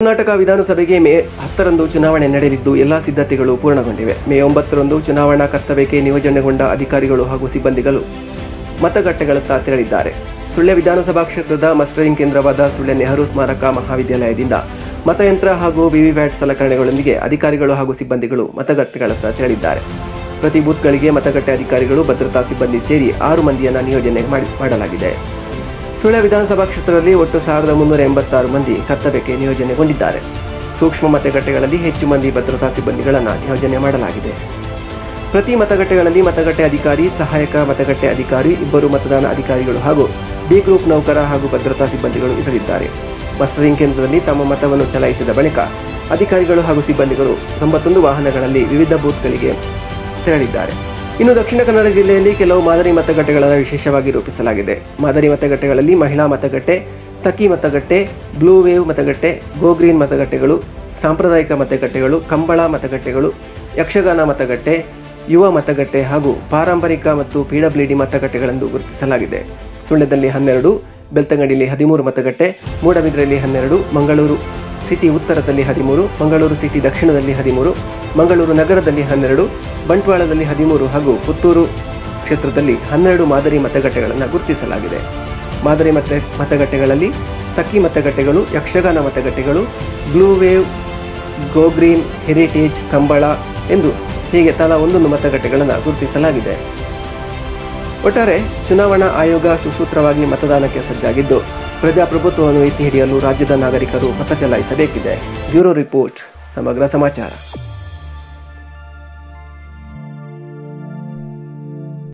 ಕರ್ನಾಟಕ ವಿಧಾನಸಭೆಗೆ ಮೇ ಹತ್ತರಂದು ಚುನಾವಣೆ ನಡೆಯಲಿದ್ದು ಎಲ್ಲಾ ಸಿದ್ಧತೆಗಳು ಪೂರ್ಣಗೊಂಡಿವೆ ಮೇ ಒಂಬತ್ತರಂದು ಚುನಾವಣಾ ಕರ್ತವ್ಯಕ್ಕೆ ನಿಯೋಜನೆಗೊಂಡ ಅಧಿಕಾರಿಗಳು ಹಾಗೂ ಸಿಬ್ಬಂದಿಗಳು ಮತಗಟ್ಟೆಗಳತ್ತ ತೆರಳಿದ್ದಾರೆ ಸುಳ್ಯ ವಿಧಾನಸಭಾ ಕ್ಷೇತ್ರದ ಮಸ್ಟರಿಂಗ್ ಕೇಂದ್ರವಾದ ಸುಳ್ಯ ನೆಹರು ಸ್ಮಾರಕ ಮಹಾವಿದ್ಯಾಲಯದಿಂದ ಮತಯಂತ್ರ ಹಾಗೂ ವಿವಿಪ್ಯಾಟ್ ಸಲಕರಣೆಗಳೊಂದಿಗೆ ಅಧಿಕಾರಿಗಳು ಹಾಗೂ ಸಿಬ್ಬಂದಿಗಳು ಮತಗಟ್ಟೆಗಳತ್ತ ತೆರಳಿದ್ದಾರೆ ಪ್ರತಿ ಬೂತ್ಗಳಿಗೆ ಮತಗಟ್ಟೆ ಅಧಿಕಾರಿಗಳು ಭದ್ರತಾ ಸಿಬ್ಬಂದಿ ಸೇರಿ ಆರು ಮಂದಿಯನ್ನ ನಿಯೋಜನೆ ಮಾಡಿ ಮಾಡಲಾಗಿದೆ ಸುಳ್ಯ ವಿಧಾನಸಭಾ ಕ್ಷೇತ್ರದಲ್ಲಿ ಒಟ್ಟು ಸಾವಿರದ ಮುನ್ನೂರ ಎಂಬತ್ತಾರು ಮಂದಿ ಕರ್ತವ್ಯಕ್ಕೆ ನಿಯೋಜನೆಗೊಂಡಿದ್ದಾರೆ ಸೂಕ್ಷ್ಮ ಮತಗಟ್ಟೆಗಳಲ್ಲಿ ಹೆಚ್ಚು ಮಂದಿ ಭದ್ರತಾ ಸಿಬ್ಬಂದಿಗಳನ್ನು ನಿಯೋಜನೆ ಮಾಡಲಾಗಿದೆ ಪ್ರತಿ ಮತಗಟ್ಟೆಗಳಲ್ಲಿ ಮತಗಟ್ಟೆ ಅಧಿಕಾರಿ ಸಹಾಯಕ ಮತಗಟ್ಟೆ ಅಧಿಕಾರಿ ಇಬ್ಬರು ಮತದಾನ ಅಧಿಕಾರಿಗಳು ಹಾಗೂ ಬಿ ಗ್ರೂಪ್ ನೌಕರ ಹಾಗೂ ಭದ್ರತಾ ಸಿಬ್ಬಂದಿಗಳು ಇರಲಿದ್ದಾರೆ ಮಸ್ಟರಿಂಗ್ ಕೇಂದ್ರದಲ್ಲಿ ತಮ್ಮ ಮತವನ್ನು ಚಲಾಯಿಸಿದ ಬಳಿಕ ಅಧಿಕಾರಿಗಳು ಹಾಗೂ ಸಿಬ್ಬಂದಿಗಳು ತೊಂಬತ್ತೊಂದು ವಾಹನಗಳಲ್ಲಿ ವಿವಿಧ ಬೂತ್ಗಳಿಗೆ ತೆರಳಿದ್ದಾರೆ ಇನ್ನು ದಕ್ಷಿಣ ಕನ್ನಡ ಜಿಲ್ಲೆಯಲ್ಲಿ ಕೆಲವು ಮಾದರಿ ಮತಗಟ್ಟೆಗಳನ್ನು ವಿಶೇಷವಾಗಿ ರೂಪಿಸಲಾಗಿದೆ ಮಾದರಿ ಮತಗಟ್ಟೆಗಳಲ್ಲಿ ಮಹಿಳಾ ಮತಗಟ್ಟೆ ಸಖಿ ಮತಗಟ್ಟೆ ಬ್ಲೂ ವೇವ್ ಮತಗಟ್ಟೆ ಗೋ ಗ್ರೀನ್ ಮತಗಟ್ಟೆಗಳು ಸಾಂಪ್ರದಾಯಿಕ ಮತಗಟ್ಟೆಗಳು ಕಂಬಳ ಮತಗಟ್ಟೆಗಳು ಯಕ್ಷಗಾನ ಮತಗಟ್ಟೆ ಯುವ ಮತಗಟ್ಟೆ ಹಾಗೂ ಪಾರಂಪರಿಕ ಮತ್ತು ಪಿಡಬ್ಲ್ಯೂಡಿ ಮತಗಟ್ಟೆಗಳೆಂದು ಗುರುತಿಸಲಾಗಿದೆ ಸುಳ್ಯದಲ್ಲಿ ಹನ್ನೆರಡು ಬೆಳ್ತಂಗಡಿಯಲ್ಲಿ ಹದಿಮೂರು ಮತಗಟ್ಟೆ ಮೂಡಬಿದ್ರೆಯಲ್ಲಿ ಹನ್ನೆರಡು ಮಂಗಳೂರು ಸಿಟಿ ಉತ್ತರದಲ್ಲಿ ಹದಿಮೂರು ಮಂಗಳೂರು ಸಿಟಿ ದಕ್ಷಿಣದಲ್ಲಿ ಹದಿಮೂರು ಮಂಗಳೂರು ನಗರದಲ್ಲಿ ಹನ್ನೆರಡು ಬಂಟ್ವಾಳದಲ್ಲಿ ಹದಿಮೂರು ಹಾಗೂ ಪುತ್ತೂರು ಕ್ಷೇತ್ರದಲ್ಲಿ ಹನ್ನೆರಡು ಮಾದರಿ ಮತಗಟ್ಟೆಗಳನ್ನು ಗುರುತಿಸಲಾಗಿದೆ ಮಾದರಿ ಮತ ಮತಗಟ್ಟೆಗಳಲ್ಲಿ ಸಖಿ ಮತಗಟ್ಟೆಗಳು ಯಕ್ಷಗಾನ ಮತಗಟ್ಟೆಗಳು blue wave go green heritage Kambala ಎಂದು ಹೀಗೆ ತಲಾ ಒಂದೊಂದು ಮತಗಟ್ಟೆಗಳನ್ನು ಗುರುತಿಸಲಾಗಿದೆ ಒಟ್ಟಾರೆ ಚುನಾವಣಾ ಆಯೋಗ ಸುಸೂತ್ರವಾಗಿ ಮತದಾನಕ್ಕೆ ಸಜ್ಜಾಗಿದ್ದು ಪ್ರಜಾಪ್ರಭುತ್ವವನ್ನು ಎತ್ತಿ ಹಿಡಿಯಲು ರಾಜ್ಯದ ನಾಗರಿಕರು ಮತ ಚಲಾಯಿಸಬೇಕಿದೆ ಬ್ಯೂರೋ ರಿಪೋರ್ಟ್ ಸಮಗ್ರ ಸಮಾಚಾರ